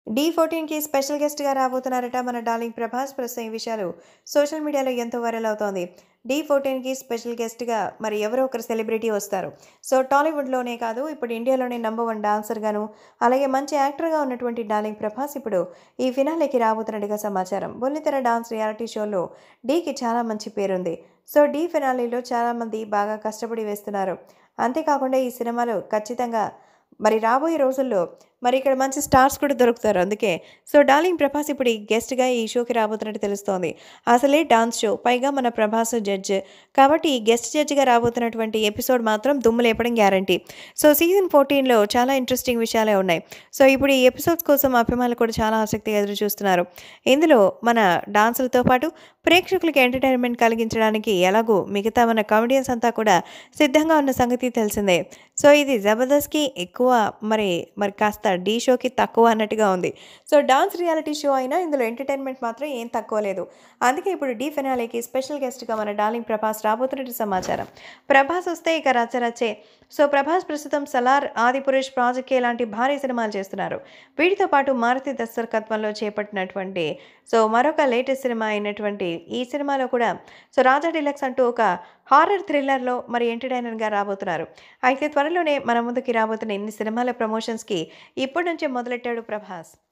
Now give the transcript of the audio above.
D ఫోర్టీన్కి special గెస్ట్గా రాబోతున్నారట మన darling Prabhas ప్రస్తుతం ఈ విషయాలు సోషల్ మీడియాలో ఎంతో వైరల్ అవుతోంది డి ఫోర్టీన్కి స్పెషల్ గెస్ట్గా మరి ఎవరో ఒకరు సెలబ్రిటీ వస్తారు సో టాలీవుడ్లోనే కాదు ఇప్పుడు ఇండియాలోనే నంబర్ వన్ డాన్సర్గాను అలాగే మంచి యాక్టర్గా ఉన్నటువంటి డార్లింగ్ ప్రభాస్ ఇప్పుడు ఈ ఫినాలేకి రాబోతున్నట్టుగా సమాచారం బొల్లితెర డాన్స్ రియాలిటీ షోలో డీకి చాలా మంచి పేరుంది సో డీ ఫినాలీలో చాలామంది బాగా కష్టపడి వేస్తున్నారు అంతేకాకుండా ఈ సినిమాలో ఖచ్చితంగా మరి రాబోయే రోజుల్లో మరి ఇక్కడ మంచి స్టార్స్ కూడా దొరుకుతారు అందుకే సో డార్లింగ్ ప్రభాస్ ఇప్పుడు ఈ గెస్ట్గా ఈ షోకి రాబోతున్నట్టు తెలుస్తోంది అసలే డాన్స్ షో పైగా మన ప్రభాస్ జడ్జ్ కాబట్టి ఈ గెస్ట్ జడ్జిగా రాబోతున్నటువంటి ఎపిసోడ్ మాత్రం దుమ్ము లేపడం గ్యారంటీ సో సీజన్ ఫోర్టీన్లో చాలా ఇంట్రెస్టింగ్ విషయాలే ఉన్నాయి సో ఇప్పుడు ఈ ఎపిసోడ్స్ కోసం అభిమానులు కూడా చాలా ఆసక్తిగా ఎదురు చూస్తున్నారు ఇందులో మన డాన్సులతో పాటు ప్రేక్షకులకి ఎంటర్టైన్మెంట్ కలిగించడానికి ఎలాగో మిగతా మన కామెడియన్స్ అంతా కూడా సిద్ధంగా ఉన్న సంగతి తెలిసిందే సో ఇది జబర్దస్త్కి ఎక్కువ మరి మరి కాస్త డీ షోకి తక్కువ అన్నట్టుగా ఉంది సో డాన్స్ రియాలిటీ షో అయినా ఇందులో ఎంటర్టైన్మెంట్ మాత్రం ఏం తక్కువ లేదు అందుకే ఇప్పుడు డీ ఫినాలేకి స్పెషల్ గెస్ట్గా మన డార్లింగ్ ప్రభాస్ రాబోతున్నట్టు సమాచారం ప్రభాస్ వస్తే ఇక రచ్చరచ్చే సో ప్రభాస్ ప్రస్తుతం సలార్ ఆదిపురుష్ ప్రాజెక్ట్ ఇలాంటి భారీ సినిమాలు చేస్తున్నారు వీటితో పాటు మారుతి దర్శకత్వంలో చేపట్టినటువంటి సో మరొక లేటెస్ట్ సినిమా అయినటువంటి ఈ సినిమాలో కూడా సో రాజా డిలక్స్ అంటూ ఒక హారర్ థ్రిల్లర్లో మరి ఎంటర్టైనర్గా రాబోతున్నారు అయితే త్వరలోనే మన ముందుకి రాబోతున్న ఇన్ని సినిమాల ప్రమోషన్స్కి ఇప్పటి నుంచే మొదలెట్టాడు ప్రభాస్